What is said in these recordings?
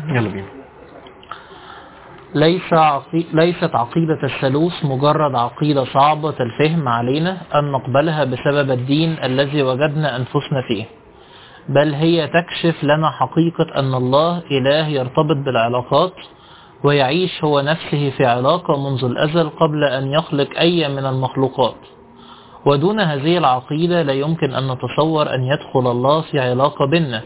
يلا بينا ليس عقي... ليست عقيدة الثالوث مجرد عقيدة صعبة الفهم علينا أن نقبلها بسبب الدين الذي وجدنا أنفسنا فيه بل هي تكشف لنا حقيقة أن الله إله يرتبط بالعلاقات ويعيش هو نفسه في علاقة منذ الأزل قبل أن يخلق أي من المخلوقات ودون هذه العقيدة لا يمكن أن نتصور أن يدخل الله في علاقة بنا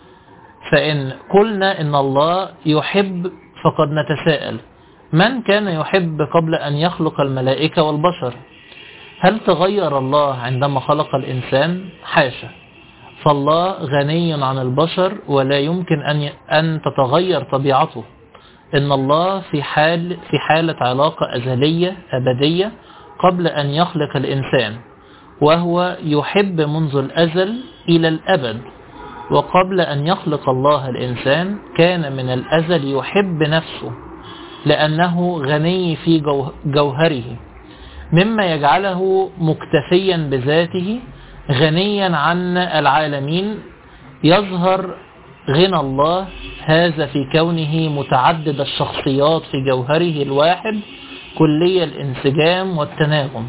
فإن قلنا إن الله يحب فقد نتساءل من كان يحب قبل أن يخلق الملائكة والبشر هل تغير الله عندما خلق الإنسان حاشا فالله غني عن البشر ولا يمكن أن أن تتغير طبيعته إن الله في حال في حالة علاقة أزلية أبدية قبل أن يخلق الإنسان وهو يحب منذ الأزل إلى الأبد وقبل أن يخلق الله الإنسان كان من الأزل يحب نفسه لأنه غني في جوهره مما يجعله مكتفيا بذاته غنيا عن العالمين يظهر غنى الله هذا في كونه متعدد الشخصيات في جوهره الواحد كلي الانسجام والتناغم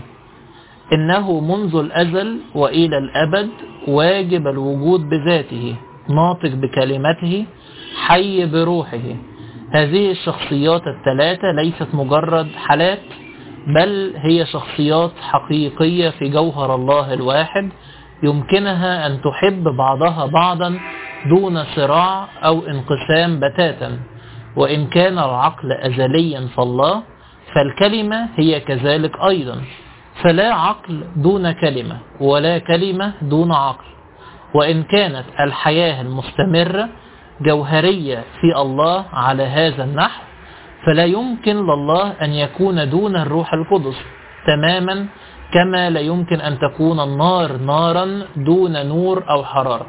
إنه منذ الأزل وإلى الأبد واجب الوجود بذاته ناطق بكلمته حي بروحه هذه الشخصيات الثلاثة ليست مجرد حالات بل هي شخصيات حقيقية في جوهر الله الواحد يمكنها أن تحب بعضها بعضا دون صراع أو انقسام بتاتا وإن كان العقل أزليا فالله فالكلمة هي كذلك أيضا فلا عقل دون كلمة ولا كلمة دون عقل وإن كانت الحياة المستمرة جوهرية في الله على هذا النحو فلا يمكن لله أن يكون دون الروح القدس تماما كما لا يمكن أن تكون النار نارا دون نور أو حرارة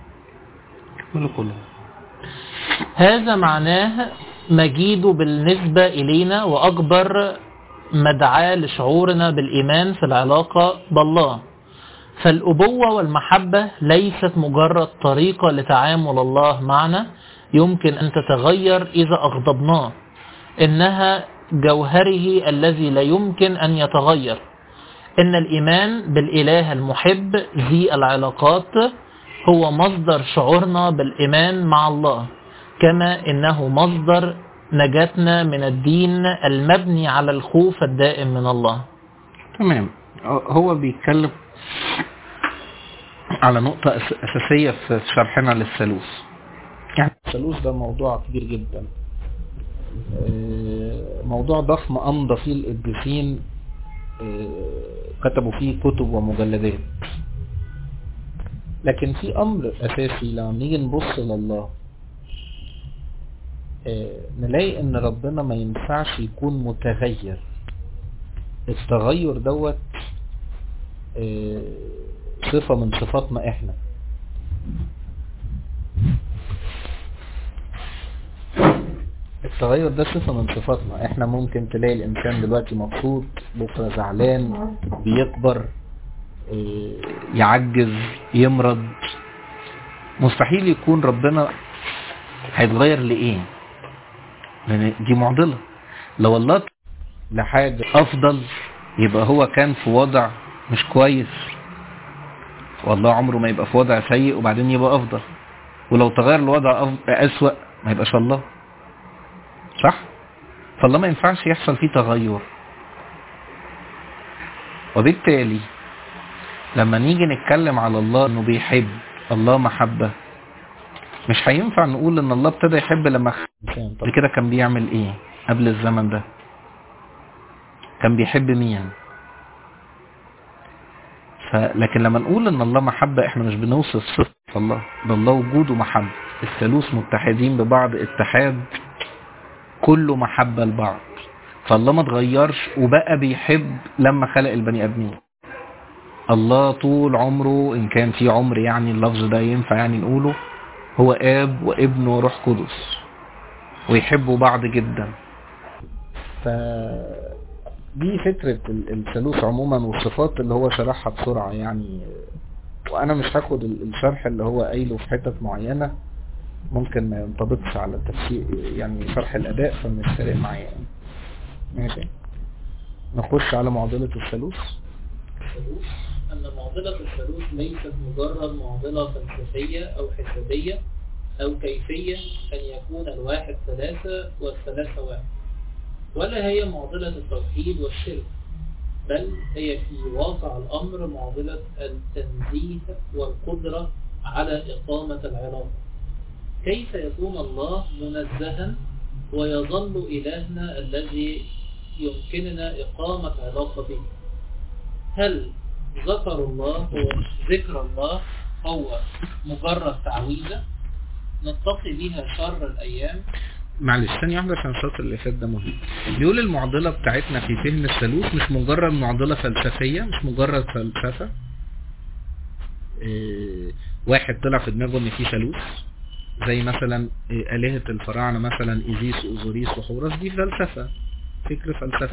هذا معناه مجيد بالنسبة إلينا وأكبر مدعاة لشعورنا بالإيمان في العلاقة بالله فالأبوة والمحبة ليست مجرد طريقة لتعامل الله معنا يمكن أن تتغير إذا أغضبناه إنها جوهره الذي لا يمكن أن يتغير إن الإيمان بالإله المحب ذي العلاقات هو مصدر شعورنا بالإيمان مع الله كما إنه مصدر نجاتنا من الدين المبني على الخوف الدائم من الله تمام هو بيتكلم على نقطة أساسية في شرحنا للثالوث يعني الثالوث ده موضوع كبير جدا موضوع ضخم أمضى فيه القديسين كتبوا فيه كتب ومجلدات لكن في أمر أساسي لما نيجي نبص لله نلاقي ان ربنا ما ينفعش يكون متغير التغير دوت صفة من صفاتنا احنا التغير ده صفة من صفاتنا احنا ممكن تلاقي الانسان دلوقتي مبسوط بكرة زعلان بيكبر يعجز يمرض مستحيل يكون ربنا هيتغير لايه لان دي معضله لو الله لحاجه افضل يبقى هو كان في وضع مش كويس والله عمره ما يبقى في وضع سيء وبعدين يبقى افضل ولو تغير الوضع اسوأ ما يبقاش الله صح فالله ما ينفعش يحصل فيه تغير وبالتالي لما نيجي نتكلم على الله انه بيحب الله محبه مش هينفع نقول ان الله ابتدى يحب لما قبل كده كان بيعمل ايه قبل الزمن ده كان بيحب مين لكن لما نقول ان الله محبة احنا مش بنوصف صفة الله ده الله وجوده محبة الثالوث متحدين ببعض اتحاد كله محبة لبعض فالله ما اتغيرش وبقى بيحب لما خلق البني ادمين الله طول عمره ان كان في عمر يعني اللفظ ده ينفع يعني نقوله هو اب وابن وروح قدس ويحبوا بعض جدا ف دي فكرة الثالوث عموما والصفات اللي هو شرحها بسرعة يعني وانا مش هاخد الشرح اللي هو قايله في حتت معينة ممكن ما ينطبقش على تفسير يعني شرح الاداء فمش فارق معايا يعني. ماشي نخش على معضلة الثالوث الثالوث أن معضلة الثالوث ليست مجرد معضلة فلسفية أو حسابية أو كيفية أن يكون الواحد ثلاثة والثلاثة واحد ولا هي معضلة التوحيد والشرك بل هي في واقع الأمر معضلة التنزيه والقدرة على إقامة العلاقة كيف يكون الله منزها ويظل إلهنا الذي يمكننا إقامة علاقة به هل ذكر الله هو ذكر الله هو مجرد تعويذة نتقي بها شر الأيام معلش ثانية واحدة عشان السطر اللي فات ده مهم بيقول المعضلة بتاعتنا في فهم الثالوث مش مجرد معضلة فلسفية مش مجرد فلسفة إيه واحد طلع في دماغه ان في ثالوث زي مثلا إيه آلهة الفراعنة مثلا إيزيس وأوزوريس وحورس دي فلسفة فكر فلسفي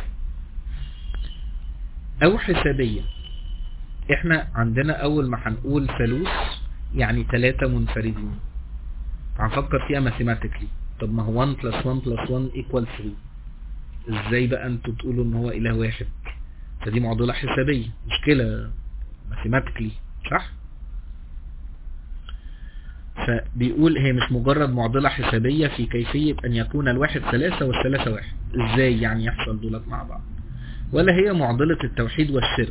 أو حسابية احنا عندنا أول ما هنقول ثالوث يعني ثلاثة منفردين هنفكر فيها ماثيماتيكلي طب ما هو 1 بلس 1 بلس 1 ايكوال 3 ازاي بقى انتوا تقولوا ان هو اله واحد فدي معضلة حسابية مشكلة ماثيماتيكلي صح فبيقول هي مش مجرد معضلة حسابية في كيفية ان يكون الواحد ثلاثة والثلاثة واحد ازاي يعني يحصل دولت مع بعض ولا هي معضلة التوحيد والشرك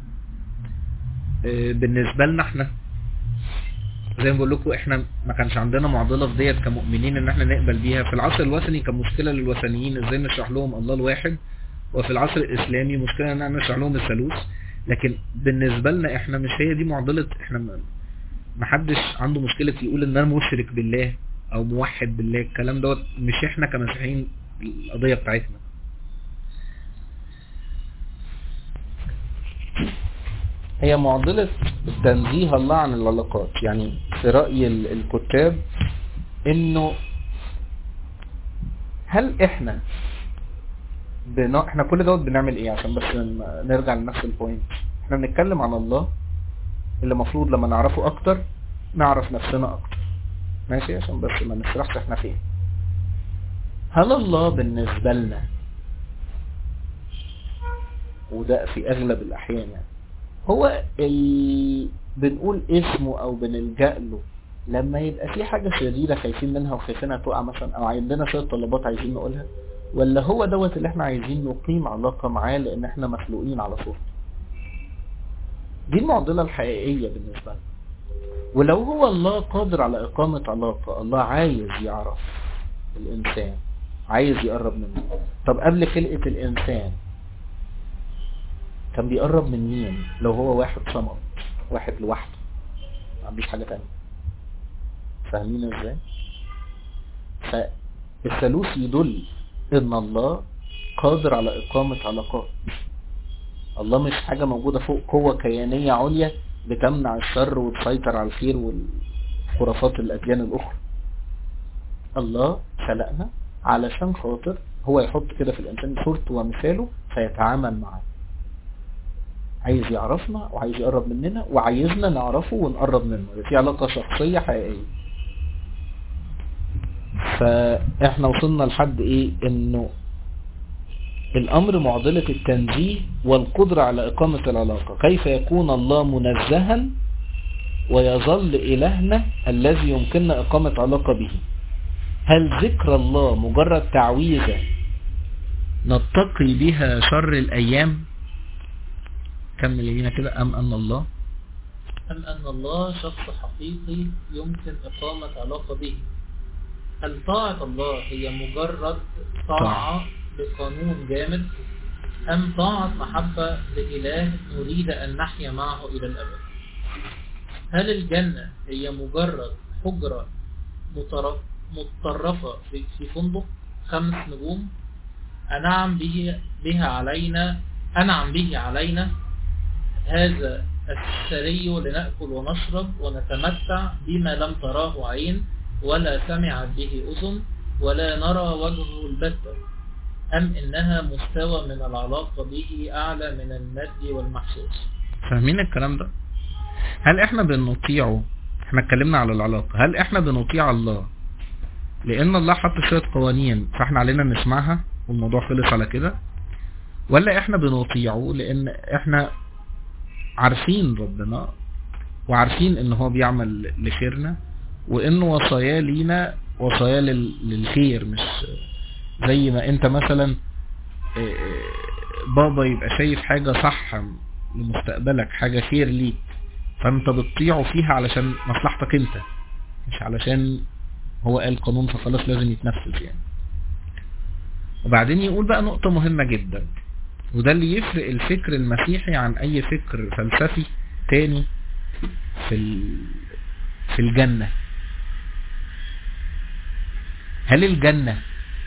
اه بالنسبة لنا احنا زي ما بقول لكم احنا ما كانش عندنا معضله في ديت كمؤمنين ان احنا نقبل بيها في العصر الوثني كان مشكله للوثنيين ازاي نشرح لهم الله الواحد وفي العصر الاسلامي مشكله ان احنا نشرح لهم الثالوث لكن بالنسبه لنا احنا مش هي دي معضله احنا ما حدش عنده مشكله يقول ان انا مشرك بالله او موحد بالله الكلام دوت مش احنا كمسيحيين القضيه بتاعتنا هي معضلة تنزيه الله عن العلاقات يعني في رأي الكتاب انه هل احنا بنا... احنا كل دوت بنعمل ايه عشان بس نرجع لنفس البوينت احنا بنتكلم عن الله اللي المفروض لما نعرفه اكتر نعرف نفسنا اكتر ماشي عشان بس ما نشرحش احنا فين هل الله بالنسبة لنا وده في اغلب الاحيان يعني هو ال... بنقول اسمه او بنلجأ له لما يبقى في حاجة شديدة خايفين منها وخايفينها تقع مثلا او عندنا شوية طلبات عايزين نقولها ولا هو دوت اللي احنا عايزين نقيم علاقة معاه لان احنا مخلوقين على صورته دي المعضلة الحقيقية بالنسبة لنا ولو هو الله قادر على اقامة علاقة الله عايز يعرف الانسان عايز يقرب منه طب قبل خلقة الانسان كان بيقرب من مين لو هو واحد صمد واحد لوحده ما عندوش حاجة تانية فاهمين ازاي فالثالوث يدل ان الله قادر على اقامة علاقات الله مش حاجة موجودة فوق قوة كيانية عليا بتمنع الشر وتسيطر على الخير والخرافات الاديان الاخرى الله خلقنا علشان خاطر هو يحط كده في الانسان صورته ومثاله فيتعامل معاه عايز يعرفنا وعايز يقرب مننا وعايزنا نعرفه ونقرب منه في علاقة شخصية حقيقية فاحنا وصلنا لحد ايه انه الامر معضلة التنزيه والقدرة على اقامة العلاقة كيف يكون الله منزها ويظل الهنا الذي يمكننا اقامة علاقة به هل ذكر الله مجرد تعويذة نتقي بها شر الايام كمل لينا كده أم أن الله أم أن الله شخص حقيقي يمكن إقامة علاقة به هل طاعة الله هي مجرد طاعة بقانون جامد أم طاعة محبة لإله نريد أن نحيا معه إلى الأبد هل الجنة هي مجرد حجرة متطرفة في فندق خمس نجوم أنعم به بها علينا أنعم به علينا هذا السري لنأكل ونشرب ونتمتع بما لم تراه عين ولا سمعت به أذن ولا نرى وجهه البتة أم إنها مستوى من العلاقة به أعلى من المادي والمحسوس فاهمين الكلام ده هل احنا بنطيعه احنا اتكلمنا على العلاقة هل احنا بنطيع الله لان الله حط شوية قوانين فاحنا علينا نسمعها والموضوع خلص على كده ولا احنا بنطيعه لان احنا عارفين ربنا وعارفين ان هو بيعمل لخيرنا وان وصاياه لينا وصاياه لل- للخير مش زي ما انت مثلا آه، آه، بابا يبقى شايف حاجة صح لمستقبلك حاجة خير ليك فانت بتطيعه فيها علشان مصلحتك انت مش علشان هو قال قانون فخلاص لازم يتنفذ يعني وبعدين يقول بقى نقطة مهمة جدا وده اللي يفرق الفكر المسيحي عن اي فكر فلسفي تاني في ال... في الجنة هل الجنة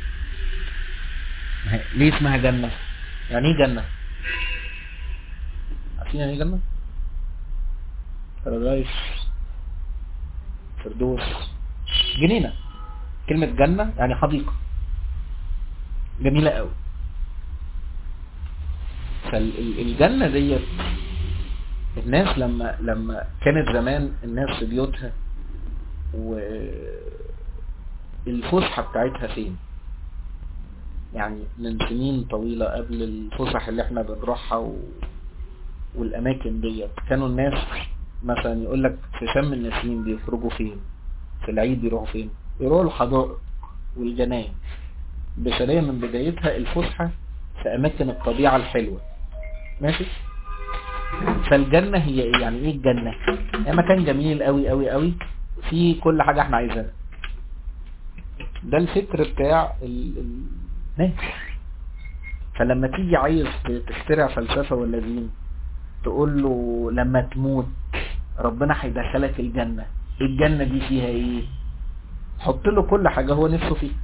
ه- ليه اسمها جنة يعني ايه جنة عارفين يعني ايه جنة بارادايس فردوس جنينة كلمة جنة يعني حديقة جميلة قوي فالجنة ديت الناس لما لما كانت زمان الناس في بيوتها والفسحة بتاعتها فين يعني من سنين طويلة قبل الفسح اللي احنا بنروحها و... والاماكن ديت كانوا الناس مثلا يقول لك في شم النسيم بيخرجوا فين في العيد بيروحوا فين يروحوا الحدائق والجناين بشرية من بدايتها الفسحة في اماكن الطبيعة الحلوة ماشي فالجنة هي ايه يعني ايه الجنة هي مكان جميل قوي قوي قوي فيه كل حاجة احنا عايزينها ده الفكر بتاع ال- ال- الناس فلما تيجي عايز تخترع فلسفة ولا دين تقول له لما تموت ربنا هيدخلك الجنة الجنة دي فيها ايه حط له كل حاجة هو نفسه فيها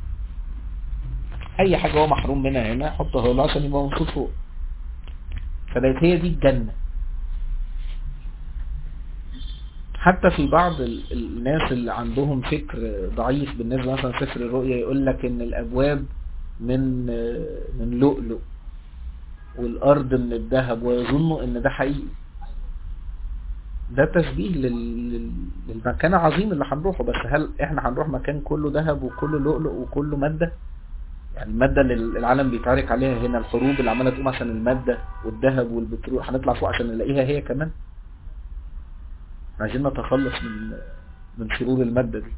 اي حاجة هو محروم منها هنا حطها له عشان يبقى مبسوط فوق فبقت هي دي الجنة حتى في بعض ال- الناس اللي عندهم فكر ضعيف بالنسبة مثلا سفر الرؤيا يقول لك ان الابواب من من لؤلؤ والارض من الذهب ويظنوا ان ده حقيقي ده تشبيه لل- لل- للمكان العظيم اللي هنروحه بس هل احنا هنروح مكان كله ذهب وكله لؤلؤ وكله مادة يعني المادة اللي العالم بيتعارك عليها هنا الحروب اللي عمالة تقوم عشان المادة والذهب والبترول هنطلع فوق عشان نلاقيها هي كمان احنا عايزين نتخلص من من شرور المادة دي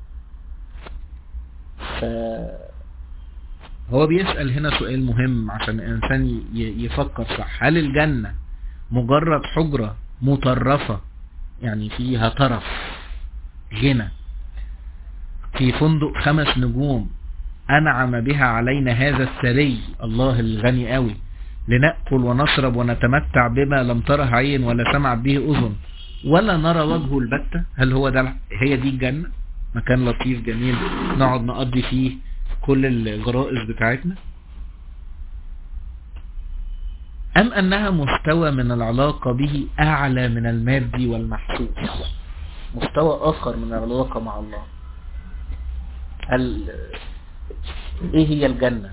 ف هو بيسأل هنا سؤال مهم عشان الإنسان ي- يفكر صح هل الجنة مجرد حجرة مطرفة يعني فيها طرف غنى في فندق خمس نجوم أنعم بها علينا هذا الثري الله الغني قوي لنأكل ونشرب ونتمتع بما لم تره عين ولا سمعت به أذن ولا نرى وجهه البتة هل هو ده هي دي الجنة مكان لطيف جميل نقعد نقضي فيه كل الغرائز بتاعتنا أم أنها مستوى من العلاقة به أعلى من المادي والمحسوس مستوى آخر من العلاقة مع الله هل إيه هي الجنة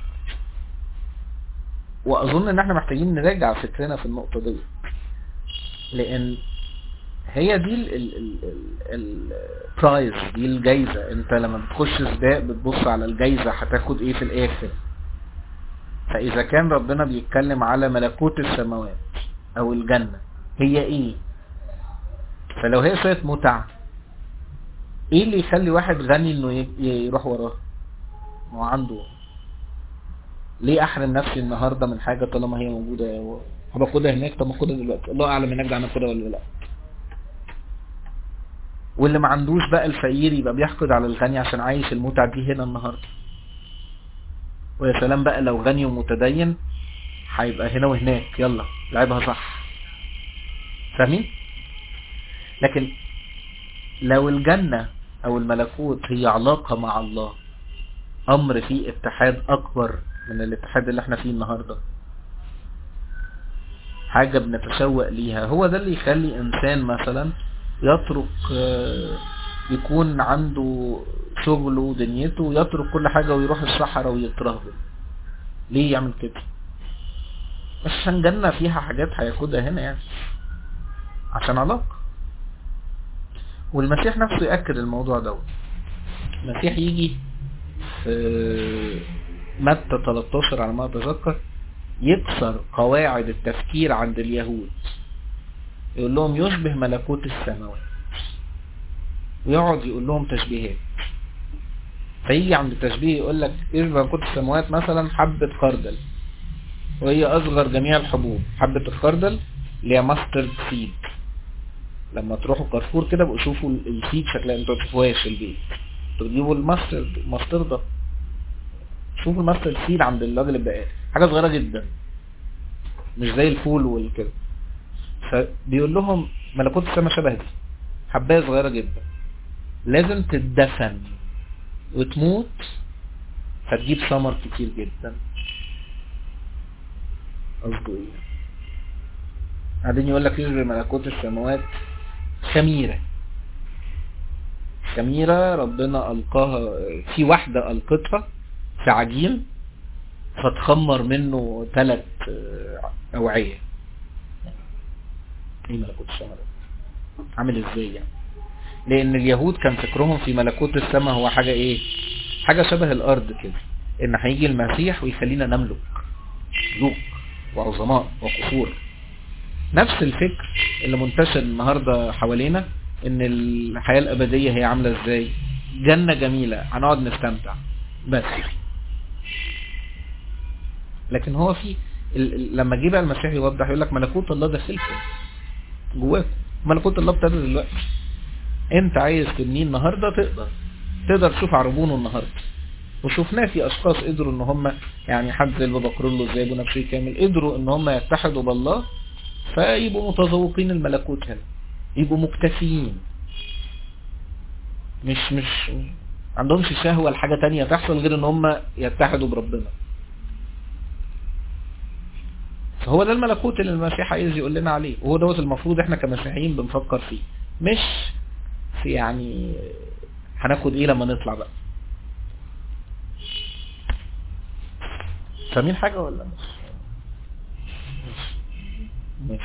وأظن إن احنا محتاجين نراجع فكرنا في النقطة دي لأن هي دي ال ال ال البرايز دي الجايزة انت لما بتخش سباق بتبص على الجايزة هتاخد ايه في الاخر فاذا كان ربنا بيتكلم على ملكوت السماوات او الجنة هي ايه فلو هي شوية متعة ايه اللي يخلي واحد غني انه ي- يروح وراه ما هو عنده ليه احرم نفسي النهاردة من حاجة طالما هي موجودة هباخدها هناك طب ما اخدها دلوقتي الله اعلم هناك ده هناخدها ولا لا واللي ما عندوش بقى الفقير يبقى بيحقد على الغني عشان عايش المتعة دي هنا النهاردة ويا سلام بقى لو غني ومتدين هيبقى هنا وهناك يلا لعبها صح فاهمين لكن لو الجنة او الملكوت هي علاقة مع الله امر فيه اتحاد اكبر من الاتحاد اللي احنا فيه النهاردة حاجة بنتشوق ليها هو ده اللي يخلي انسان مثلا يترك آه، يكون عنده شغله ودنيته يترك كل حاجة ويروح الصحراء ويترهبل ليه يعمل كده مش عشان جنة فيها حاجات هياخدها هنا يعني عشان علاقة والمسيح نفسه يأكد الموضوع دوت المسيح يجي في متى 13 على ما اتذكر يكسر قواعد التفكير عند اليهود يقول لهم يشبه ملكوت السماوات ويقعد يقول لهم تشبيهات فيجي عند التشبيه يقول لك يشبه ملكوت السماوات مثلا حبة خردل وهي أصغر جميع الحبوب حبة الخردل اللي هي ماسترد سيد لما تروحوا كارفور كده بقوا شوفوا السيد شكلها انتوا تشوفوهاش في البيت انتوا تجيبوا الماسترد الماستردة شوفوا الماسترد سيد عند الراجل البقال حاجة صغيرة جدا مش زي الفول والكده فبيقول لهم ملكوت السماء شبه دي حباية صغيرة جدا لازم تتدفن وتموت فتجيب ثمر كتير جدا قصده ايه بعدين يقول لك يشبه ملكوت السماوات خميرة خميرة ربنا ألقاها في واحدة ألقتها في عجين فتخمر منه ثلاث أوعية ايه ملكوت السماء ده عامل ازاي يعني لان اليهود كان فكرهم في ملكوت السماء هو حاجة ايه حاجة شبه الارض كده ان هيجي المسيح ويخلينا نملك ملوك وعظماء وقصور نفس الفكر اللي منتشر النهاردة حوالينا ان الحياة الابدية هي عاملة ازاي جنة جميلة هنقعد نستمتع بس لكن هو في لما جه بقى المسيح يوضح يقول لك ملكوت الله داخلكم جواكم ملكوت الله ابتدى دلوقتي انت عايز تبنيه النهارده تقدر تقدر تشوف عربونه النهارده وشفناه في اشخاص قدروا ان هم يعني حد زي البابا كرولو زي ابو نفسي كامل قدروا ان هم يتحدوا بالله فيبقوا متذوقين الملكوت هنا يبقوا مكتفيين مش مش عندهمش شهوة لحاجة تانية تحصل غير ان هم يتحدوا بربنا فهو ده الملكوت اللي المسيح عايز يقول لنا عليه وهو دوت المفروض احنا كمسيحيين بنفكر فيه مش في يعني هناخد ايه لما نطلع بقى فاهمين حاجة ولا مش مش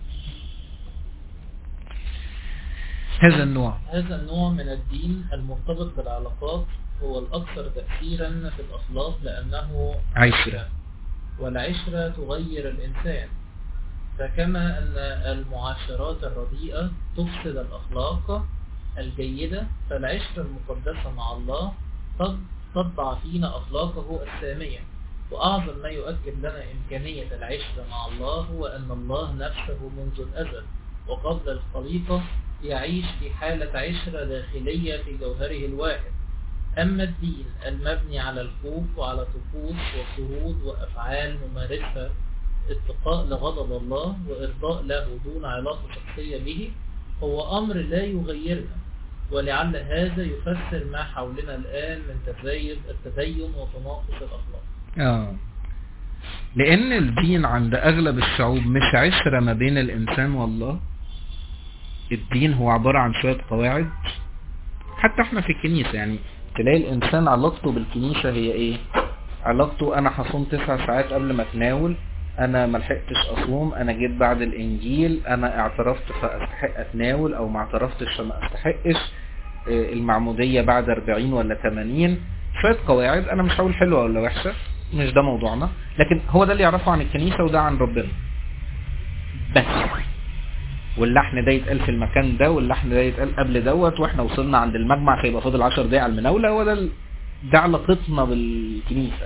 هذا النوع هذا النوع من الدين المرتبط بالعلاقات هو الأكثر تأثيرا في الأخلاق لأنه عشرة والعشرة تغير الإنسان فكما أن المعاشرات الرديئة تفسد الأخلاق الجيدة فالعشرة المقدسة مع الله قد تطبع فينا أخلاقه السامية وأعظم ما يؤكد لنا إمكانية العشرة مع الله هو أن الله نفسه منذ الأزل وقبل الخليقة يعيش في حالة عشرة داخلية في جوهره الواحد أما الدين المبني على الخوف وعلى طقوس وفروض وأفعال ممارسة اتقاء لغضب الله وإرضاء له دون علاقة شخصية به هو أمر لا يغيرنا ولعل هذا يفسر ما حولنا الآن من تزايد التدين وتناقص الأخلاق اه لان الدين عند اغلب الشعوب مش عشرة ما بين الانسان والله الدين هو عبارة عن شوية قواعد حتى احنا في الكنيسة يعني تلاقي الانسان علاقته بالكنيسة هي ايه علاقته انا هصوم تسع ساعات قبل ما اتناول انا ملحقتش اصوم انا جيت بعد الانجيل انا اعترفت فاستحق اتناول او ما اعترفتش فما استحقش اه المعمودية بعد 40 ولا 80 شوية قواعد انا مش هقول حلوة ولا وحشة مش ده موضوعنا لكن هو ده اللي يعرفه عن الكنيسة وده عن ربنا بس واللحن ده يتقال في المكان ده واللحن ده يتقال قبل دوت واحنا وصلنا عند المجمع فيبقى فاضل 10 دقايق على المناولة هو ده ال... ده علاقتنا بالكنيسة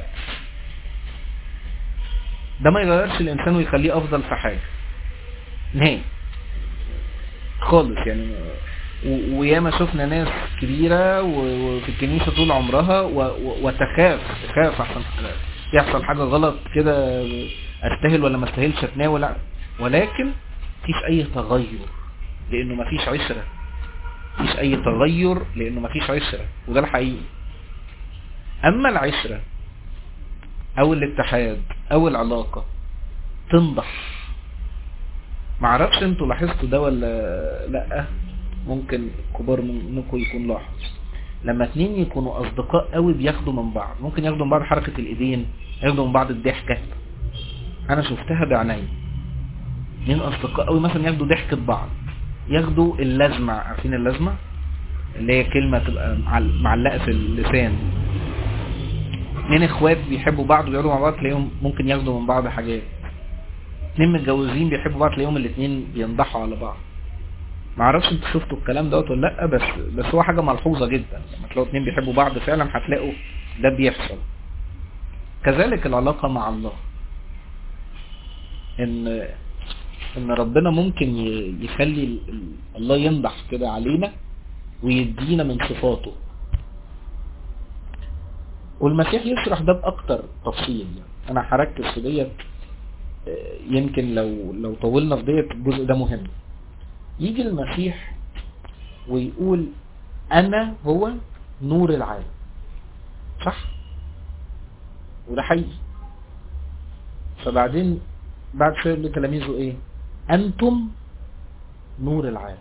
ده ما يغيرش الانسان ويخليه افضل في حاجة نهائي خالص يعني وياما شفنا ناس كبيرة وفي الكنيسة طول عمرها وتخاف تخاف احسن يحصل حاجة غلط كده استاهل ولا ما استاهلش اتناول ولكن مفيش اي تغير لانه مفيش عشرة مفيش اي تغير لانه مفيش عشرة وده الحقيقي اما العشرة او الاتحاد او العلاقة تنضح معرفش انتوا لاحظتوا ده ولا لا ممكن كبار منكم يكون لاحظ لما اتنين يكونوا اصدقاء قوي بياخدوا من بعض ممكن ياخدوا من بعض حركة الايدين ياخدوا من بعض الضحكة انا شفتها بعيني اتنين اصدقاء قوي مثلا ياخدوا ضحكة بعض ياخدوا اللازمة عارفين اللازمة اللي هي كلمة تبقى معل- معلقة في اللسان اتنين اخوات بيحبوا بعض ويقعدوا مع بعض تلاقيهم ممكن ياخدوا من بعض حاجات اتنين متجوزين بيحبوا بعض تلاقيهم الاتنين بينضحوا على بعض معرفش انتوا شفتوا الكلام دوت ولا لا بس بس هو حاجة ملحوظة جدا لما تلاقوا اتنين بيحبوا بعض فعلا هتلاقوا ده بيحصل كذلك العلاقة مع الله ان ان ربنا ممكن ي- يخلي ال- ال- الله ينضح كده علينا ويدينا من صفاته والمسيح يشرح ده باكتر تفصيل يعني انا هركز في ديت آه، يمكن لو لو طولنا في ديت الجزء ده مهم يجي المسيح ويقول انا هو نور العالم صح وده حقيقي فبعدين بعد شويه يقول لتلاميذه ايه انتم نور العالم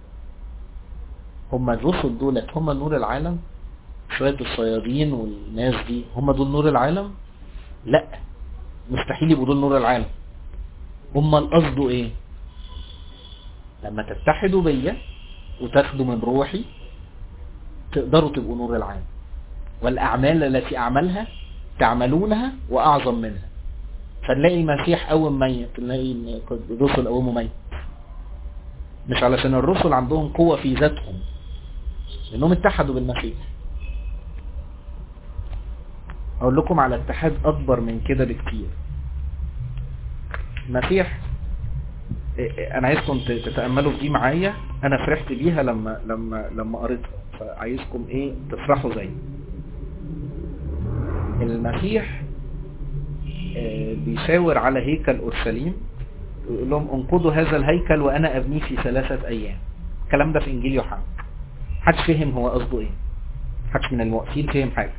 هم الرسل دولت هم نور العالم شوية الصيادين والناس دي هم دول نور العالم لا مستحيل يبقوا دول نور العالم هم القصد ايه لما تتحدوا بيا وتاخدوا من روحي تقدروا تبقوا نور العالم والاعمال التي اعملها تعملونها واعظم منها فنلاقي المسيح قوم ميت نلاقي إن الرسل قوموا ميت مش علشان الرسل عندهم قوة في ذاتهم لانهم اتحدوا بالمسيح اقول لكم على اتحاد اكبر من كده بكتير المسيح إيه إيه انا عايزكم ت- تتاملوا في دي معايا انا فرحت بيها لما لما لما قريتها فعايزكم ايه تفرحوا زيي المسيح آه، بيشاور على هيكل اورشليم ويقول لهم انقضوا هذا الهيكل وانا ابنيه في ثلاثة ايام الكلام ده في انجيل يوحنا محدش فهم هو قصده ايه محدش من الموقفين فهم حاجة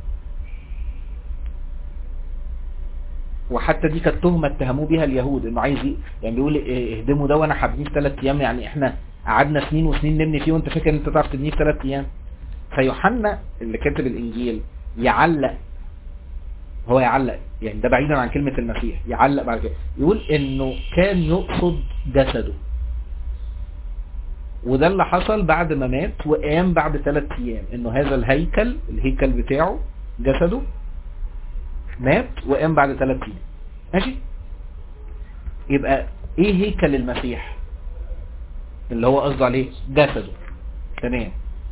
وحتى دي كانت تهمة اتهموه بيها اليهود انه عايز ي- يعني بيقول إيه، اهدموا ده وانا هبنيه في ثلاث ايام يعني احنا قعدنا سنين وسنين نبني فيه وانت فاكر ان انت تعرف تبنيه في ثلاث ايام فيوحنا اللي كاتب الانجيل يعلق هو يعلق يعني ده بعيدا عن كلمة المسيح يعلق بعد كده يقول انه كان يقصد جسده وده اللي حصل بعد ما مات وقام بعد ثلاث ايام انه هذا الهيكل الهيكل بتاعه جسده مات وقام بعد ثلاث ايام ماشي يبقى ايه هيكل المسيح اللي هو قصده عليه جسده تمام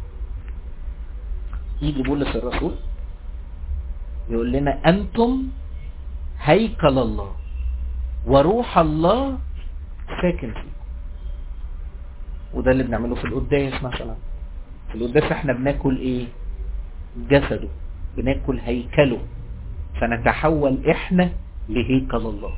يجي بولس الرسول يقول لنا انتم هيكل الله وروح الله ساكن فيكم وده اللي بنعمله في القداس مثلا في القداس احنا بناكل ايه جسده بناكل هيكله فنتحول احنا لهيكل الله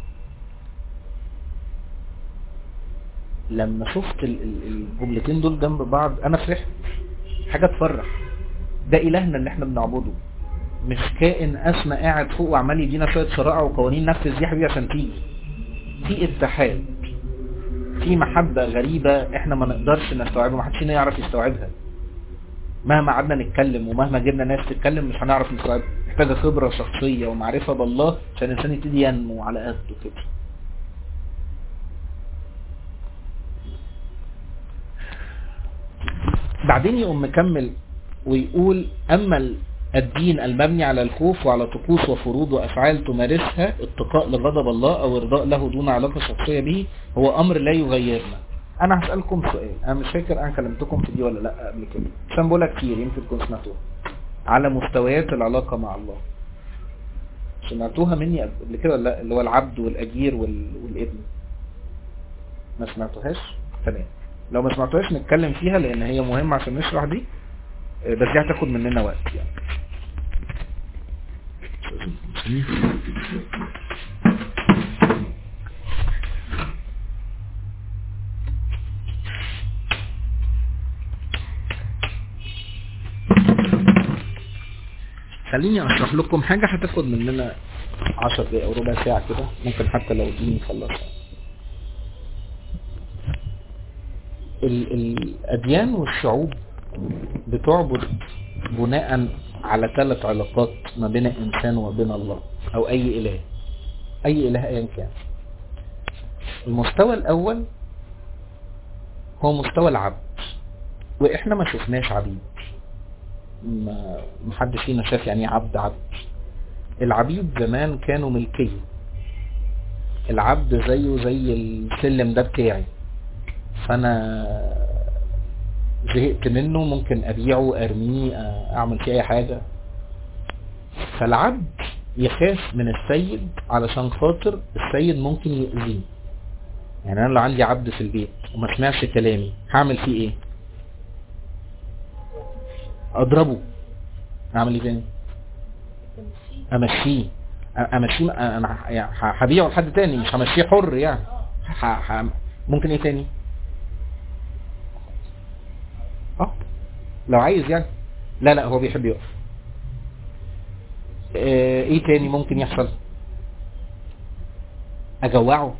لما شفت ال- ال- الجملتين دول جنب بعض انا فرحت حاجه تفرح ده الهنا اللي احنا بنعبده مش كائن اسمى قاعد فوق وعمال يدينا شويه شرائع وقوانين نفذ دي حبيبي عشان تيجي في اتحاد في محبة غريبة احنا ما نقدرش نستوعبها ما حدش فينا يعرف يستوعبها مهما قعدنا نتكلم ومهما جبنا ناس تتكلم مش هنعرف نستوعبها محتاجة خبرة شخصية ومعرفة بالله عشان الانسان يبتدي ينمو على قده كده بعدين يقوم مكمل ويقول اما الدين المبني على الخوف وعلى طقوس وفروض وافعال تمارسها اتقاء لغضب الله او ارضاء له دون علاقه شخصيه به هو امر لا يغيرنا انا هسالكم سؤال انا مش فاكر انا كلمتكم في دي ولا لا قبل كده بس انا بقولها كتير يمكن تكون سمعتوها على مستويات العلاقه مع الله سمعتوها مني قبل كده ولا لا اللي هو العبد والاجير وال... والابن ما سمعتوهاش تمام لو ما سمعتوهاش نتكلم فيها لان هي مهمه عشان نشرح دي بس دي هتاخد مننا وقت يعني خليني اشرح لكم حاجة هتاخد مننا عشر دقايق او ربع ساعة كده ممكن حتى لو دي نخلصها ال- الاديان والشعوب بتعبد بناء على ثلاث علاقات ما بين الانسان وبين الله او اي اله اي اله ايا كان المستوى الاول هو مستوى العبد واحنا ما شفناش عبيد ما محدش فينا شاف يعني ايه عبد عبد العبيد زمان كانوا ملكية العبد زيه زي السلم ده بتاعي فانا زهقت منه ممكن ابيعه ارميه اعمل فيه اي حاجة فالعبد يخاف من السيد علشان خاطر السيد ممكن يأذيه يعني انا لو عندي عبد في البيت وما سمعش كلامي هعمل فيه ايه اضربه اعمل ايه تاني امشيه امشيه انا يعني هبيعه لحد تاني مش همشيه حر يعني ح... ح... ممكن ايه تاني اه لو عايز يعني لا لا هو بيحب يقف اه ايه تاني ممكن يحصل اجوعه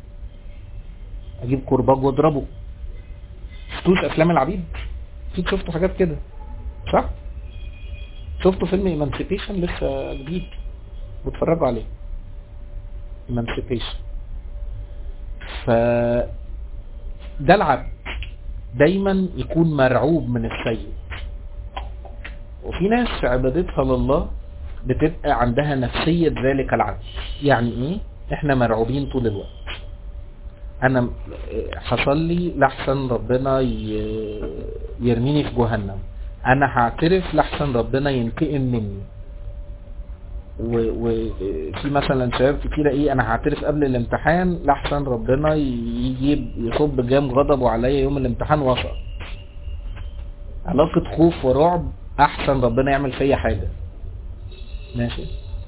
اجيب كرباج واضربه شفتوش افلام العبيد اكيد شفتوا حاجات كده صح شفتوا فيلم ايمانسيبيشن لسه جديد واتفرجوا عليه ايمانسيبيشن ف ده العبد دايما يكون مرعوب من السيد وفي ناس في عبادتها لله بتبقى عندها نفسية ذلك العبد يعني ايه احنا مرعوبين طول الوقت انا حصل لي لحسن ربنا يرميني في جهنم انا هعترف لحسن ربنا ينتقم مني وفي مثلا شباب كتيرة ايه انا هعترف قبل الامتحان لحسن ربنا يجيب يصب جام غضبه عليا يوم الامتحان وسط علاقة خوف ورعب احسن ربنا يعمل فيا حاجة ماشي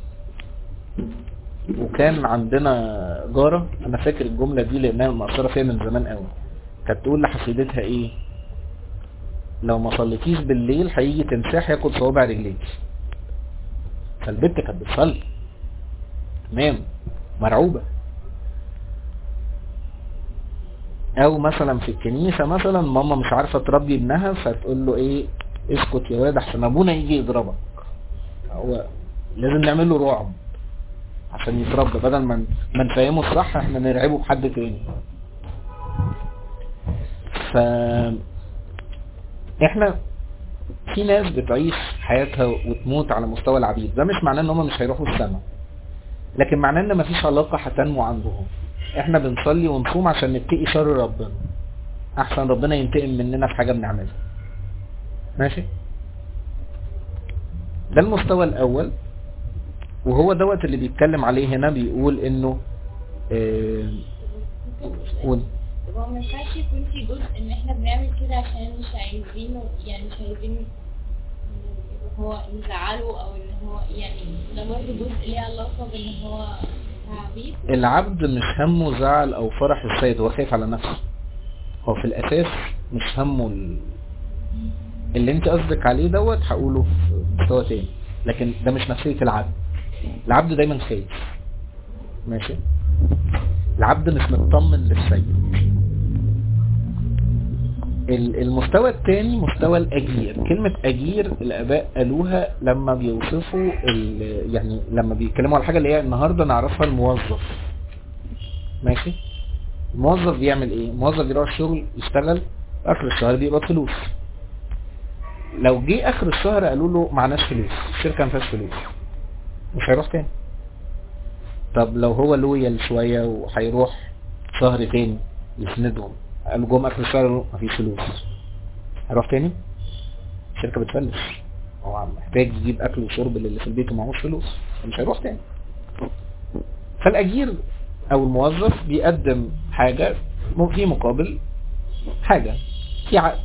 وكان عندنا جارة انا فاكر الجملة دي لانها مأثرة فيها من زمان قوي كانت تقول لحفيدتها ايه لو ما صليتيش بالليل هيجي تمساح ياكل صوابع رجليك فالبنت كانت بتصلي تمام مرعوبة او مثلا في الكنيسة مثلا ماما مش عارفة تربي ابنها فتقول له ايه اسكت يا واد احسن ابونا يجي يضربك هو لازم نعمل له رعب عشان يتربى بدل ما ما نفهمه الصح احنا نرعبه بحد تاني ف احنا في ناس بتعيش حياتها وتموت على مستوى العبيد ده مش معناه ان هم مش هيروحوا السماء لكن معناه ان مفيش علاقة هتنمو عندهم احنا بنصلي ونصوم عشان نتقي شر ربنا احسن ربنا ينتقم مننا في حاجة بنعملها ماشي ده المستوى الاول وهو دوت اللي بيتكلم عليه هنا بيقول انه اه قول هو ما ينفعش يكون في جزء ان احنا بنعمل كده عشان مش عايزينه يعني مش عايزين إن هو نزعله او ان هو يعني ده برضه جزء ليه علاقة بان هو تعبيد العبد مش همه زعل او فرح السيد هو خايف على نفسه هو في الاساس مش همه ال... اللي انت قصدك عليه دوت هقوله في مستوى تاني لكن ده مش نفسية العبد العبد دايما خايف ماشي العبد مش مطمن للسيد المستوى الثاني مستوى الاجير كلمة اجير الاباء قالوها لما بيوصفوا يعني لما بيتكلموا على الحاجة اللي هي النهاردة نعرفها الموظف ماشي الموظف بيعمل ايه الموظف بيروح الشغل يشتغل اخر الشهر بيقبض فلوس لو جه اخر الشهر قالوا له معناش فلوس الشركة ما فيهاش فلوس مش هيروح تاني طب لو هو لويال شوية وهيروح شهر تاني يسندهم قالوا جم اخر الشهر مفيش فلوس هيروح تاني الشركة بتفلس هو محتاج يجيب اكل وشرب للي في البيت ومعهوش فلوس مش هيروح تاني فالاجير او الموظف بيقدم حاجة في مقابل حاجة في عقد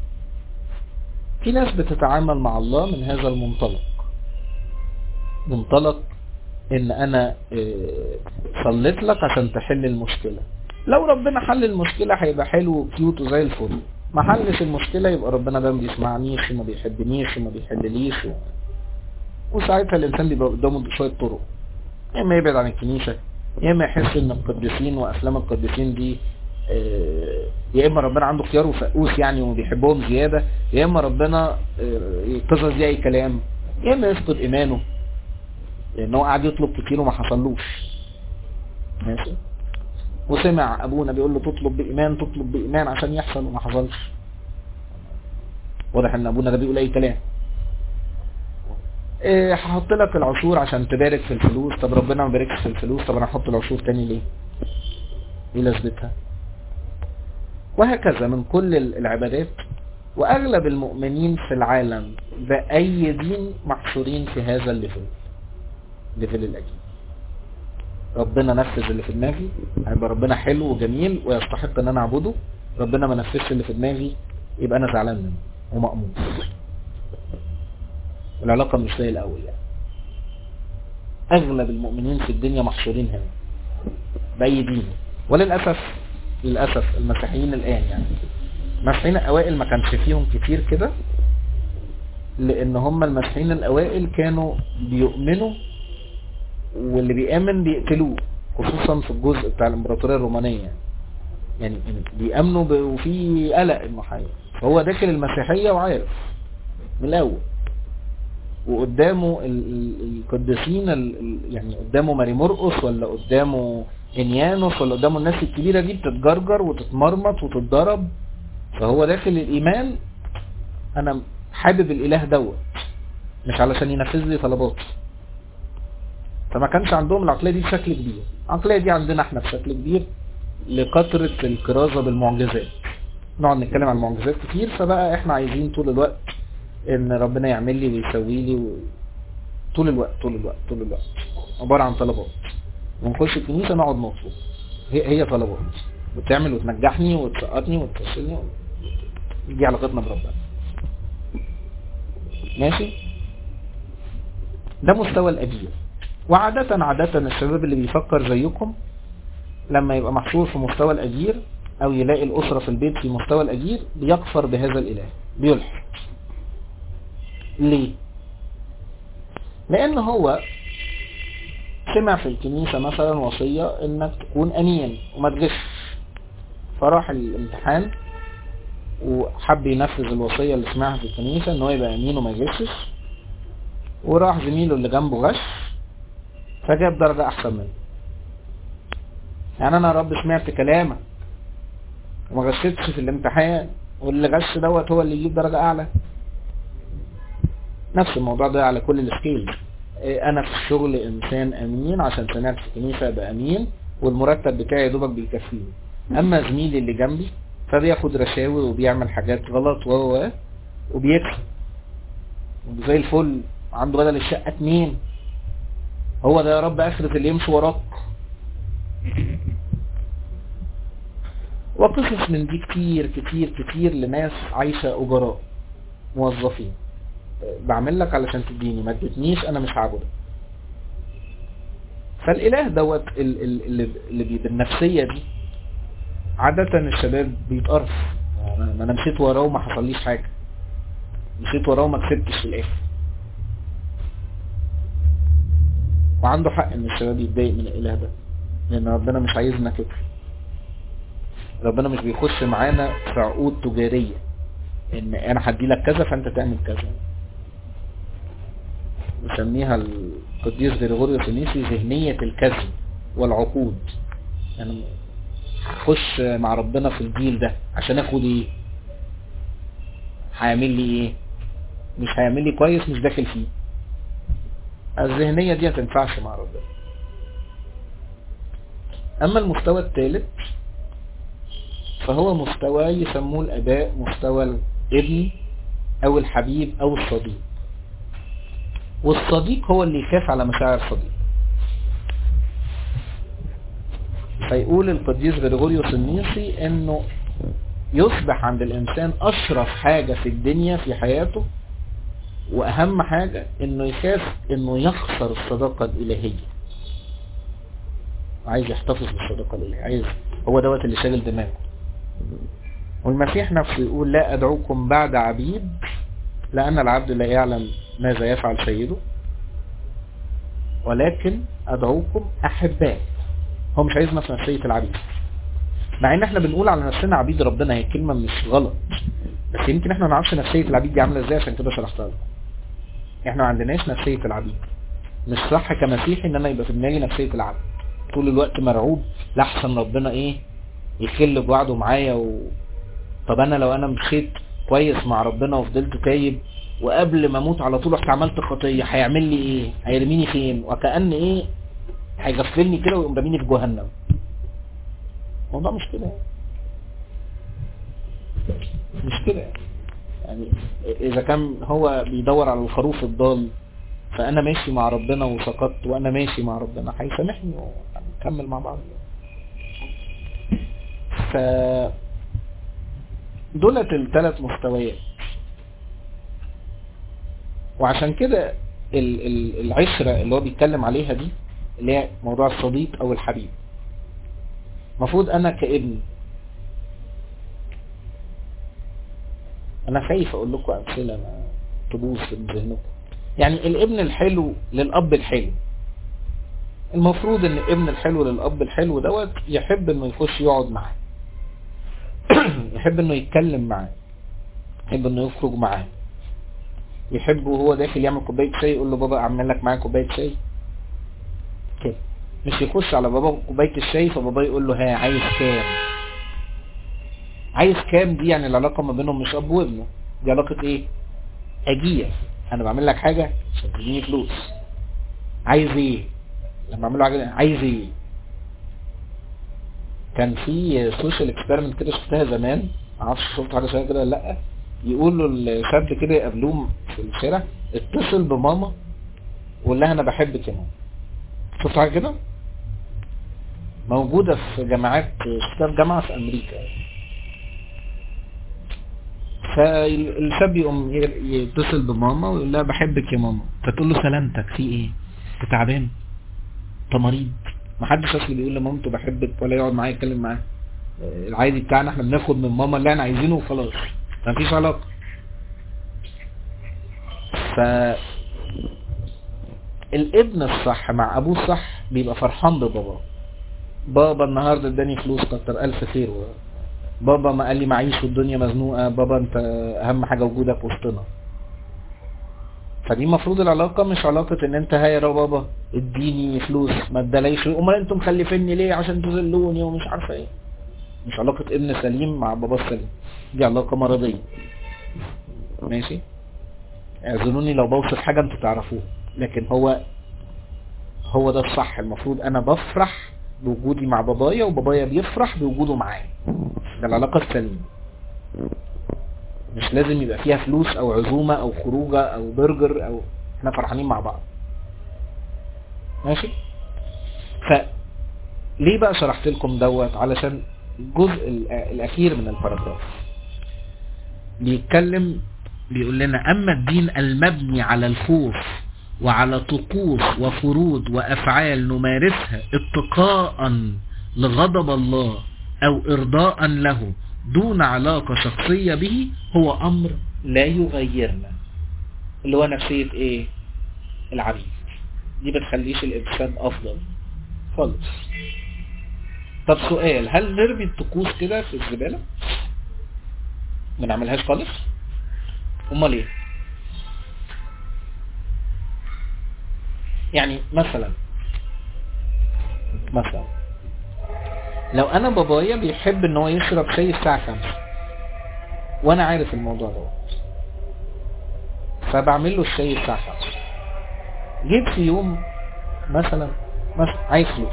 في ناس بتتعامل مع الله من هذا المنطلق منطلق ان انا صليت لك عشان تحل المشكلة لو ربنا حل المشكلة هيبقى حلو وكيوت وزي الفل ما حلش المشكلة يبقى ربنا ده ما بيسمعنيش وما بيحبنيش وما بيحلليش و... وساعتها الانسان بيبقى قدامه شوية طرق يا اما يبعد عن الكنيسة يا اما يحس ان القديسين وافلام القديسين دي يا اما ربنا عنده خيار وفقوس يعني وبيحبهم زيادة يا اما ربنا القصص دي اي كلام يا اما يفقد ايمانه لان هو قاعد يطلب كتير وما حصلوش ماشي وسمع ابونا بيقول له تطلب بايمان تطلب بايمان عشان يحصل وما حصلش واضح ان ابونا ده بيقول اي كلام إيه هحط لك العشور عشان تبارك في الفلوس طب ربنا ما باركش في الفلوس طب انا هحط العشور تاني ليه ايه لازمتها وهكذا من كل ال- العبادات واغلب المؤمنين في العالم باي دين محصورين في هذا الليفل ليفل الاجيال ربنا نفذ اللي في دماغي هيبقى ربنا حلو وجميل ويستحق ان انا اعبده ربنا ما نفذش اللي في دماغي يبقى انا زعلان منه ومأمون العلاقة مش زي الاول يعني اغلب المؤمنين في الدنيا محصورين هنا باي دين وللاسف للاسف المسيحيين الان يعني المسيحيين الاوائل ما كانش فيهم كتير كده لان هم المسيحيين الاوائل كانوا بيؤمنوا واللي بيامن بيقتلوه خصوصا في الجزء بتاع الامبراطوريه الرومانيه يعني يعني بيامنوا ب... وفي قلق انه حي فهو داخل المسيحيه وعارف من الاول وقدامه ال- ال- القديسين ال- ال- يعني قدامه ماري مرقس ولا قدامه انيانوس ولا قدامه الناس الكبيره دي بتتجرجر وتتمرمط وتتضرب فهو داخل الايمان انا حابب الاله دوت مش علشان ينفذ لي طلباتي فما كانش عندهم العقليه دي بشكل كبير العقليه دي عندنا احنا بشكل كبير لكثره الكرازه بالمعجزات نقعد نتكلم عن المعجزات كتير فبقى احنا عايزين طول الوقت ان ربنا يعمل لي ويسوي لي و... طول الوقت طول الوقت طول الوقت عباره عن طلبات ونخش الكنيسه نقعد نطلب هي هي طلبات وتعمل وتنجحني وتسقطني وتفصلني دي علاقتنا بربنا ماشي ده مستوى الاجير وعادة عادة الشباب اللي بيفكر زيكم لما يبقى محصور في مستوى الأجير أو يلاقي الأسرة في البيت في مستوى الأجير بيكفر بهذا الإله بيلحد ليه؟ لأن هو سمع في الكنيسة مثلا وصية إنك تكون أمين وما تغش فراح الامتحان وحب ينفذ الوصية اللي سمعها في الكنيسة إن هو يبقى أمين وما يغشش وراح زميله اللي جنبه غش فجاب درجة أحسن منه يعني أنا يا رب سمعت كلامك وما غشتش في الامتحان واللي غش دوت هو اللي يجيب درجة أعلى نفس الموضوع ده على كل السكيل أنا في الشغل إنسان أمين عشان سمعت في الكنيسة أبقى أمين والمرتب بتاعي يا دوبك بيكفيني أما زميلي اللي جنبي فبياخد رشاوي وبيعمل حاجات غلط و و وبيكسب وزي الفل عنده بدل الشقة اتنين هو ده يا رب اخرة اللي يمشي وراك وقصص من دي كتير كتير كتير لناس عايشة اجراء موظفين بعمل لك علشان تديني ما ادتنيش انا مش هعبدك فالاله دوت ال- ال- اللي اللي بي- بالنفسية دي عادة الشباب بيتقرف ما انا مشيت وراه وما حصليش حاجة مشيت وراه وما كسبتش في الاخر وعنده حق ان الشباب يتضايق من الاله ده لان ربنا مش عايزنا كده ربنا مش بيخش معانا في عقود تجارية ان انا هدي لك كذا فانت تعمل كذا نسميها القديس غريغوريوس النيسي ذهنية الكذب والعقود يعني هخش مع ربنا في الجيل ده عشان اخد ايه هيعمل لي ايه مش هيعمل لي كويس مش داخل فيه الذهنية دي هتنفعش مع ربنا اما المستوى الثالث فهو مستوى يسموه الاباء مستوى الابن او الحبيب او الصديق والصديق هو اللي يخاف على مشاعر الصديق فيقول القديس غريغوريوس النيسي انه يصبح عند الانسان اشرف حاجة في الدنيا في حياته واهم حاجة انه يخاف انه يخسر الصداقة الالهية عايز يحتفظ بالصداقة الالهية عايز هو دوت اللي شاغل دماغه والمسيح نفسه يقول لا ادعوكم بعد عبيد لان العبد لا يعلم ماذا يفعل سيده ولكن ادعوكم احباء هو مش عايزنا في نفسية العبيد مع ان احنا بنقول على نفسنا عبيد ربنا هي كلمة مش غلط بس يمكن احنا ما نعرفش نفسية العبيد دي عاملة ازاي عشان كده شرحتها لكم احنا ما عندناش نفسية العبيد مش صح كمسيحي ان انا يبقى في دماغي نفسية العبد طول الوقت مرعوب لحسن ربنا ايه يخل بوعده معايا و... طب انا لو انا مشيت كويس مع ربنا وفضلت تايب وقبل ما اموت على طول رحت عملت خطيه هيعمل لي ايه هيرميني فين وكأن ايه هيغفلني كده ويقوم رميني في جهنم الموضوع مش كده مش كده يعني اذا كان هو بيدور على الخروف الضال فانا ماشي مع ربنا وسقطت وانا ماشي مع ربنا هيسامحني ونكمل مع بعض ف دولت الثلاث مستويات وعشان كده ال- ال- العشرة اللي هو بيتكلم عليها دي اللي هي موضوع الصديق او الحبيب المفروض انا كابن انا خايف اقول لكم امثله ما تبوظ في ذهنكم يعني الابن الحلو للاب الحلو المفروض ان الابن الحلو للاب الحلو دوت يحب انه يخش يقعد معاه يحب انه يتكلم معاه يحب انه يخرج معاه يحب وهو داخل يعمل كوبايه شاي يقول له بابا اعمل لك معايا كوبايه شاي كده مش يخش على بابا كوبايه الشاي فبابا يقول له ها عايز كام عايز كام دي يعني العلاقه ما بينهم مش اب وابنه دي علاقه ايه اجيه انا بعمل لك حاجه عشان تديني فلوس عايز ايه لما اعمل له حاجه عايز ايه كان في سوشيال اكسبيرمنت كده شفتها زمان معرفش شفت حاجه شبه كده ولا لا يقولوا الشاب كده يقابلوه في الشارع اتصل بماما وقول لها انا بحبك يا ماما شفت حاجه كده موجوده في جامعات شفتها في جامعه في امريكا فالشاب يقوم يتصل بماما ويقول لها بحبك يا ماما فتقول له سلامتك في ايه انت تعبان انت مريض محدش اصلا بيقول لمامته بحبك ولا يقعد معايا يتكلم معاه العادي بتاعنا احنا بناخد من ماما اللي احنا عايزينه وخلاص مفيش علاقه ف الابن الصح مع ابوه الصح بيبقى فرحان بباباه بابا النهارده اداني فلوس كتر الف خير بابا ما قال لي معيش والدنيا مزنوقه بابا انت اهم حاجه وجودك وسطنا فدي المفروض العلاقة مش علاقة ان انت هاي يا بابا اديني فلوس ما اداليش امال انتوا مخلفيني ليه عشان تذلوني ومش عارفة ايه مش علاقة ابن سليم مع بابا السليم دي علاقة مرضية ماشي اعذروني لو بوصف حاجة انتوا تعرفوها لكن هو هو ده الصح المفروض انا بفرح بوجودي مع بابايا وبابايا بيفرح بوجوده معايا ده العلاقة السليمة مش لازم يبقى فيها فلوس او عزومة او خروجة او برجر او احنا فرحانين مع بعض ماشي ف ليه بقى شرحت لكم دوت علشان الجزء الاخير من الباراجراف بيتكلم بيقول لنا اما الدين المبني على الخوف وعلى طقوس وفروض وافعال نمارسها اتقاء لغضب الله او ارضاء له دون علاقة شخصية به هو امر لا يغيرنا اللي هو نفسية ايه العبيد دي بتخليش الانسان افضل خالص طب سؤال هل نرمي الطقوس كده في الزبالة ما نعملهاش خالص امال ايه يعني مثلا مثلا لو انا بابايا بيحب ان هو يشرب شاي الساعة خمسة وانا عارف الموضوع ده فبعمل له الشاي الساعة خمسة جيت في يوم مثلا مثلا عايز فلوس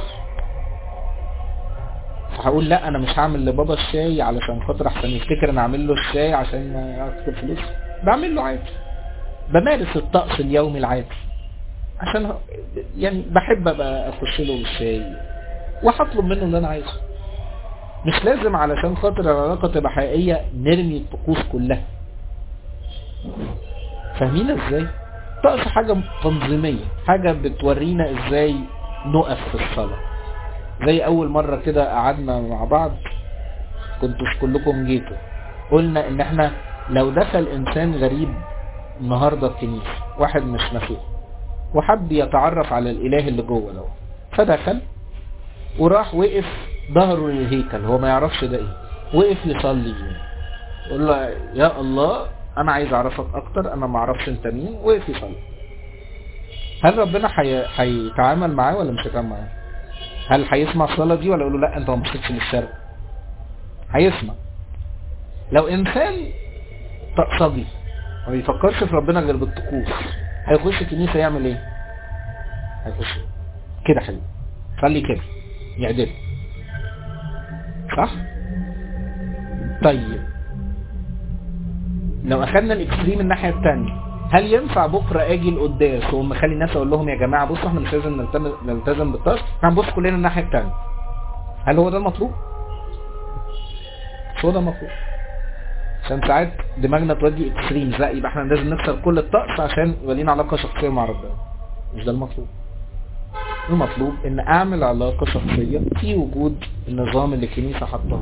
فهقول لا انا مش هعمل لبابا الشاي علشان خاطر احسن يفتكر انا اعمل له الشاي عشان اكتب فلوس بعمل له عادي بمارس الطقس اليومي العادي عشان يعني بحب ابقى اخش له الشاي وهطلب منه اللي انا عايزه مش لازم علشان خاطر العلاقة تبقى حقيقية نرمي الطقوس كلها فاهمين ازاي طقس حاجة تنظيمية حاجة بتورينا ازاي نقف في الصلاة زي اول مرة كده قعدنا مع بعض كنتوش كلكم جيتوا قلنا ان احنا لو دخل انسان غريب النهاردة الكنيسة واحد مش مسيحي وحب يتعرف على الاله اللي جوه ده فدخل وراح وقف ظهره للهيكل هو ما يعرفش ده ايه وقف يصلي يقول له يا الله انا عايز اعرفك اكتر انا ما اعرفش انت مين وقف يصلي هل ربنا هيتعامل معاه ولا مش هيتعامل معاه هل هيسمع الصلاة دي ولا يقول له لا انت ما بصيتش للشرق هيسمع لو انسان طقسجي ما بيفكرش في ربنا غير بالطقوس هيخش الكنيسة يعمل ايه هيخش كده حلو خلي كده يعدل صح طيب لو اخدنا الاكستريم الناحية التانية هل ينفع بكرة اجي القداس واقوم مخلي الناس اقول لهم يا جماعة بصوا احنا مش لازم نلتزم نلتزم بالطقس احنا هنبص كلنا الناحية التانية هل هو ده المطلوب؟ مش هو ده المطلوب عشان ساعات دماغنا تودي اكستريمز لا يبقى احنا لازم نكسر كل الطقس عشان يبقى لينا علاقة شخصية مع ربنا مش ده المطلوب المطلوب ان اعمل علاقة شخصية في وجود النظام اللي الكنيسة حطاه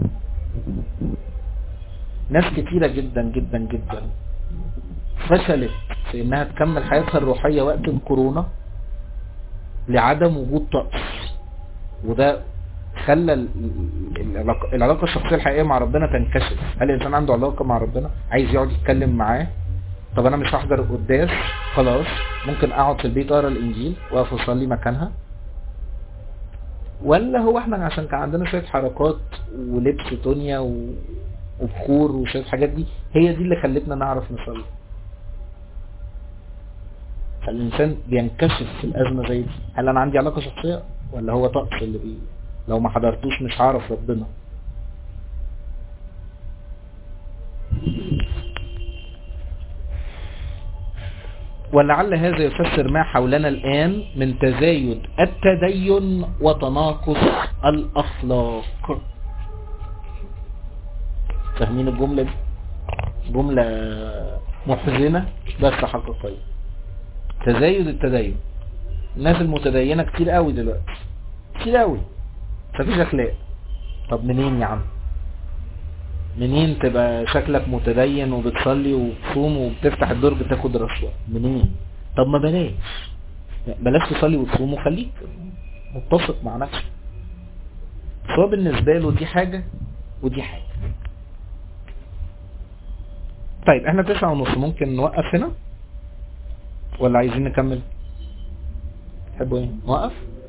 ناس كتيرة جدا جدا جدا فشلت في انها تكمل حياتها الروحية وقت الكورونا لعدم وجود طقس وده خلى ال- ال- العلاقة- العلاقة الشخصية الحقيقية مع ربنا تنكشف هل الانسان عنده علاقة مع ربنا عايز يقعد يتكلم معاه طب انا مش هحضر القداس خلاص ممكن اقعد في البيت اقرا الانجيل واقف اصلي مكانها ولا هو احنا عشان كان عندنا شويه حركات ولبس دنيا و... وبخور وشويه حاجات دي هي دي اللي خلتنا نعرف نصلي فالانسان بينكشف في الازمه زي دي هل انا عندي علاقه شخصيه ولا هو طقس اللي بي لو ما حضرتوش مش هعرف ربنا ولعل هذا يفسر ما حولنا الآن من تزايد التدين وتناقص الأخلاق فاهمين الجملة دي جملة محزنة بس حقيقية تزايد التدين الناس المتدينة كتير قوي دلوقتي كتير قوي مفيش أخلاق طب منين يا عم منين تبقى شكلك متدين وبتصلي وبتصوم وبتفتح الدرج تاخد رشوة منين طب ما بلاش بلاش تصلي وتصوم وخليك متفق مع نفسك بس هو بالنسبة له دي حاجة ودي حاجة طيب احنا تسعة ونص ممكن نوقف هنا ولا عايزين نكمل تحبوا ايه نوقف